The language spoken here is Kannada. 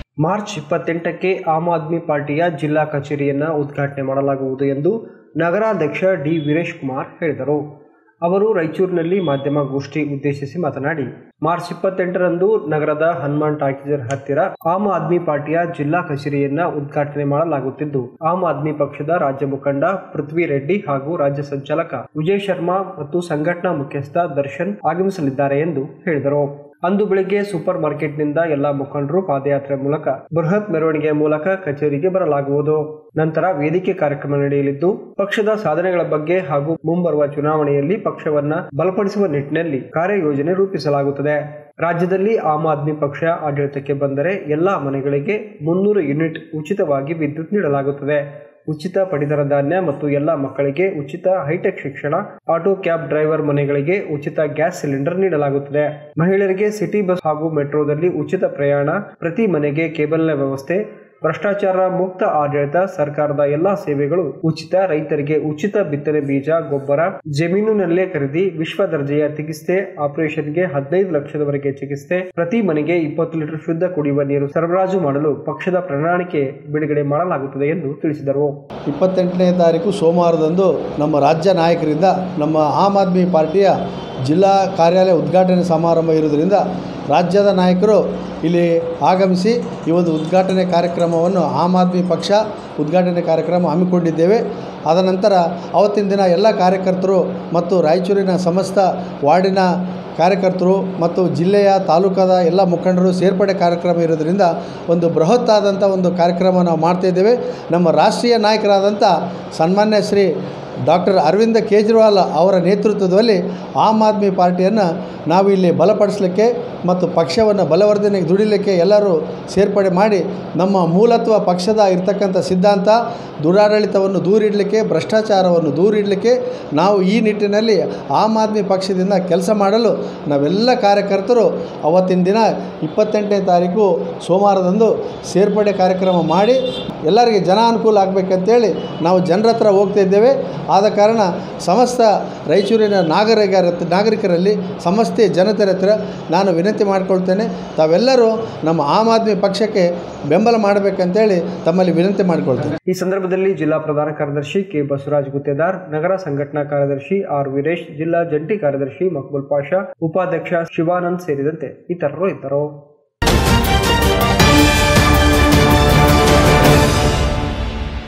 ಮಾರ್ಚ್ ಇಪ್ಪತ್ತೆಂಟಕ್ಕೆ ಆಮ್ ಆದ್ಮಿ ಪಾರ್ಟಿಯ ಜಿಲ್ಲಾ ಕಚೇರಿಯನ್ನು ಉದ್ಘಾಟನೆ ಮಾಡಲಾಗುವುದು ಎಂದು ನಗರಾಧ್ಯಕ್ಷ ಡಿ ವೀರೇಶ್ ಕುಮಾರ್ ಹೇಳಿದರು ಅವರು ರಾಯಚೂರಿನಲ್ಲಿ ಮಾಧ್ಯಮ ಗೋಷ್ಠಿ ಉದ್ದೇಶಿಸಿ ಮಾತನಾಡಿ ಮಾರ್ಚ್ ಇಪ್ಪತ್ತೆಂಟರಂದು ನಗರದ ಹನುಮಾನ್ ಟಾಕೀಜರ್ ಹತ್ತಿರ ಆಮ್ ಆದ್ಮಿ ಪಾರ್ಟಿಯ ಜಿಲ್ಲಾ ಕಚೇರಿಯನ್ನ ಉದ್ಘಾಟನೆ ಮಾಡಲಾಗುತ್ತಿದ್ದು ಆಮ್ ಆದ್ಮಿ ಪಕ್ಷದ ರಾಜ್ಯ ಮುಖಂಡ ಪೃಥ್ವಿ ರೆಡ್ಡಿ ಹಾಗೂ ರಾಜ್ಯ ಸಂಚಾಲಕ ವಿಜಯ್ ಶರ್ಮಾ ಮತ್ತು ಸಂಘಟನಾ ಮುಖ್ಯಸ್ಥ ದರ್ಶನ್ ಆಗಮಿಸಲಿದ್ದಾರೆ ಎಂದು ಹೇಳಿದರು ಅಂದು ಬೆಳಿಗ್ಗೆ ಸೂಪರ್ ಮಾರ್ಕೆಟ್ನಿಂದ ಎಲ್ಲಾ ಮುಖಂಡರು ಪಾದಯಾತ್ರೆ ಮೂಲಕ ಬೃಹತ್ ಮೆರವಣಿಗೆಯ ಮೂಲಕ ಕಚೇರಿಗೆ ಬರಲಾಗುವುದು ನಂತರ ವೇದಿಕೆ ಕಾರ್ಯಕ್ರಮ ನಡೆಯಲಿದ್ದು ಪಕ್ಷದ ಸಾಧನೆಗಳ ಬಗ್ಗೆ ಹಾಗೂ ಮುಂಬರುವ ಚುನಾವಣೆಯಲ್ಲಿ ಪಕ್ಷವನ್ನ ಬಲಪಡಿಸುವ ನಿಟ್ಟಿನಲ್ಲಿ ಕಾರ್ಯಯೋಜನೆ ರೂಪಿಸಲಾಗುತ್ತದೆ ರಾಜ್ಯದಲ್ಲಿ ಆಮ್ ಆದ್ಮಿ ಪಕ್ಷ ಆಡಳಿತಕ್ಕೆ ಬಂದರೆ ಎಲ್ಲಾ ಮನೆಗಳಿಗೆ ಮುನ್ನೂರು ಯೂನಿಟ್ ಉಚಿತವಾಗಿ ವಿದ್ಯುತ್ ನೀಡಲಾಗುತ್ತದೆ ಉಚಿತ ಪಡಿತರ ಧಾನ್ಯ ಮತ್ತು ಎಲ್ಲ ಮಕ್ಕಳಿಗೆ ಉಚಿತ ಹೈಟೆಕ್ ಶಿಕ್ಷಣ ಆಟೋ ಕ್ಯಾಬ್ ಡ್ರೈವರ್ ಮನೆಗಳಿಗೆ ಉಚಿತ ಗ್ಯಾಸ್ ಸಿಲಿಂಡರ್ ನೀಡಲಾಗುತ್ತದೆ ಮಹಿಳೆಯರಿಗೆ ಸಿಟಿ ಬಸ್ ಹಾಗೂ ಮೆಟ್ರೋದಲ್ಲಿ ಉಚಿತ ಪ್ರಯಾಣ ಪ್ರತಿ ಮನೆಗೆ ಕೇಬಲ್ನ ವ್ಯವಸ್ಥೆ ಭ್ರಷ್ಟಾಚಾರ ಮುಕ್ತ ಆಡಳಿತ ಸರ್ಕಾರದ ಎಲ್ಲಾ ಸೇವೆಗಳು ಉಚಿತ ರೈತರಿಗೆ ಉಚಿತ ಬಿತ್ತನೆ ಬೀಜ ಗೊಬ್ಬರ ಜಮೀನಿನಲ್ಲೇ ಖರೀದಿ ವಿಶ್ವ ದರ್ಜೆಯ ಚಿಕಿತ್ಸೆ ಆಪರೇಷನ್ಗೆ ಹದಿನೈದು ಲಕ್ಷದವರೆಗೆ ಚಿಕಿತ್ಸೆ ಪ್ರತಿ ಮನೆಗೆ ಇಪ್ಪತ್ತು ಲೀಟರ್ ಶುದ್ಧ ಕುಡಿಯುವ ನೀರು ಸರಬರಾಜು ಮಾಡಲು ಪಕ್ಷದ ಪ್ರಣಾಳಿಕೆ ಬಿಡುಗಡೆ ಮಾಡಲಾಗುತ್ತದೆ ಎಂದು ತಿಳಿಸಿದರು ಇಪ್ಪತ್ತೆಂಟನೇ ತಾರೀಕು ಸೋಮವಾರದಂದು ನಮ್ಮ ರಾಜ್ಯ ನಾಯಕರಿಂದ ನಮ್ಮ ಆಮ್ ಆದ್ಮಿ ಪಾರ್ಟಿಯ ಜಿಲ್ಲಾ ಕಾರ್ಯಾಲಯ ಉದ್ಘಾಟನೆ ಸಮಾರಂಭ ಇರುವುದರಿಂದ ರಾಜ್ಯದ ನಾಯಕರು ಇಲ್ಲಿ ಆಗಮಿಸಿ ಈ ಒಂದು ಉದ್ಘಾಟನೆ ಕಾರ್ಯಕ್ರಮವನ್ನು ಆಮ್ ಆದ್ಮಿ ಪಕ್ಷ ಉದ್ಘಾಟನೆ ಕಾರ್ಯಕ್ರಮ ಹಮ್ಮಿಕೊಂಡಿದ್ದೇವೆ ಆದ ನಂತರ ಅವತ್ತಿನ ದಿನ ಎಲ್ಲ ಕಾರ್ಯಕರ್ತರು ಮತ್ತು ರಾಯಚೂರಿನ ಸಮಸ್ತ ವಾರ್ಡಿನ ಕಾರ್ಯಕರ್ತರು ಮತ್ತು ಜಿಲ್ಲೆಯ ತಾಲೂಕಾದ ಎಲ್ಲ ಮುಖಂಡರು ಸೇರ್ಪಡೆ ಕಾರ್ಯಕ್ರಮ ಇರೋದರಿಂದ ಒಂದು ಬೃಹತ್ತಾದಂಥ ಒಂದು ಕಾರ್ಯಕ್ರಮ ನಾವು ಮಾಡ್ತಾಯಿದ್ದೇವೆ ನಮ್ಮ ರಾಷ್ಟ್ರೀಯ ನಾಯಕರಾದಂಥ ಸನ್ಮಾನ್ಯ ಶ್ರೀ ಡಾಕ್ಟರ್ ಅರವಿಂದ ಕೇಜ್ರಿವಾಲ್ ಅವರ ನೇತೃತ್ವದಲ್ಲಿ ಆಮ್ ಆದ್ಮಿ ಪಾರ್ಟಿಯನ್ನು ನಾವು ಇಲ್ಲಿ ಬಲಪಡಿಸಲಿಕ್ಕೆ ಮತ್ತು ಪಕ್ಷವನ್ನು ಬಲವರ್ಧನೆಗೆ ದುಡಿಲಿಕ್ಕೆ ಎಲ್ಲರೂ ಸೇರ್ಪಡೆ ಮಾಡಿ ನಮ್ಮ ಮೂಲತ್ವ ಪಕ್ಷದ ಇರ್ತಕ್ಕಂಥ ಸಿದ್ಧಾಂತ ದುರಾಡಳಿತವನ್ನು ದೂರಿಡಲಿಕ್ಕೆ ಭ್ರಷ್ಟಾಚಾರವನ್ನು ದೂರಿಡಲಿಕ್ಕೆ ನಾವು ಈ ನಿಟ್ಟಿನಲ್ಲಿ ಆಮ್ ಆದ್ಮಿ ಪಕ್ಷದಿಂದ ಕೆಲಸ ಮಾಡಲು ನಾವೆಲ್ಲ ಕಾರ್ಯಕರ್ತರು ಅವತ್ತಿನ ದಿನ ಇಪ್ಪತ್ತೆಂಟನೇ ತಾರೀಕು ಸೋಮವಾರದಂದು ಸೇರ್ಪಡೆ ಕಾರ್ಯಕ್ರಮ ಮಾಡಿ ಎಲ್ಲರಿಗೆ ಜನ ಅನುಕೂಲ ಆಗಬೇಕಂತೇಳಿ ನಾವು ಜನರ ಹತ್ರ ಹೋಗ್ತಾ ಇದ್ದೇವೆ ಆದ ಕಾರಣ ಸಮಸ್ತ ರಾಯಚೂರಿನ ನಾಗರಿಕರ ನಾಗರಿಕರಲ್ಲಿ ಸಮಸ್ತ ಜನತೆಯ ಹತ್ರ ನಾನು ವಿನಂತಿ ಮಾಡಿಕೊಳ್ತೇನೆ ತಾವೆಲ್ಲರೂ ನಮ್ಮ ಆಮ್ ಆದ್ಮಿ ಪಕ್ಷಕ್ಕೆ ಬೆಂಬಲ ಮಾಡಬೇಕಂತೇಳಿ ತಮ್ಮಲ್ಲಿ ವಿನಂತಿ ಮಾಡಿಕೊಳ್ತೇನೆ ಈ ಸಂದರ್ಭದಲ್ಲಿ ಜಿಲ್ಲಾ ಪ್ರಧಾನ ಕಾರ್ಯದರ್ಶಿ ಕೆ ಬಸವರಾಜ್ ಗುತ್ತೇದಾರ್ ನಗರ ಸಂಘಟನಾ ಕಾರ್ಯದರ್ಶಿ ಆರ್ ವೀರೇಶ್ ಜಿಲ್ಲಾ ಜಂಟಿ ಕಾರ್ಯದರ್ಶಿ ಮಕ್ಬುಲ್ ಪಾಷಾ ಉಪಾಧ್ಯಕ್ಷ ಶಿವಾನಂದ್ ಸೇರಿದಂತೆ ಇತರರು ಇದ್ದರು